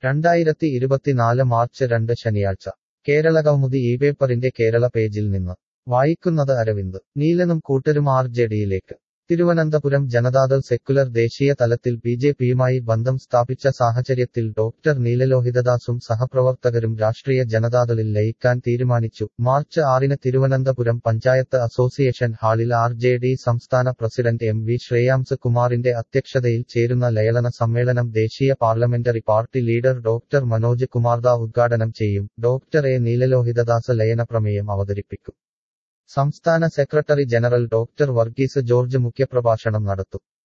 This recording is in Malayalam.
രണ്ടായിരത്തി ഇരുപത്തിനാല് മാർച്ച് രണ്ട് ശനിയാഴ്ച കേരള കൗമുദി ഈ പേപ്പറിന്റെ കേരള പേജിൽ നിന്ന് വായിക്കുന്നത് അരവിന്ദ് നീലനും കൂട്ടരും ആർ ജെ ഡിയിലേക്ക് തിരുവനന്തപുരം ജനതാദൾ സെക്കുലർ ദേശീയ തലത്തിൽ ബി ജെ പിയുമായി ബന്ധം സ്ഥാപിച്ച സാഹചര്യത്തിൽ ഡോക്ടർ നീലലോഹിതദാസും സഹപ്രവർത്തകരും രാഷ്ട്രീയ ജനതാദളിൽ ലയിക്കാൻ തീരുമാനിച്ചു മാർച്ച് ആറിന് തിരുവനന്തപുരം പഞ്ചായത്ത് അസോസിയേഷൻ ഹാളിൽ ആർ ജെ ഡി സംസ്ഥാന പ്രസിഡന്റ് എം വി ശ്രേയാംസ് കുമാറിന്റെ അധ്യക്ഷതയിൽ ചേരുന്ന ലയലന സമ്മേളനം ദേശീയ parliamentary party leader doctor Manoj കുമാർദ ഉദ്ഘാടനം ചെയ്യും ഡോക്ടർ എ നീലലോഹിതദാസ് ലയന പ്രമേയം അവതരിപ്പിക്കും സംസ്ഥാന secretary general doctor Varghese George മുഖ്യപ്രഭാഷണം നടത്തും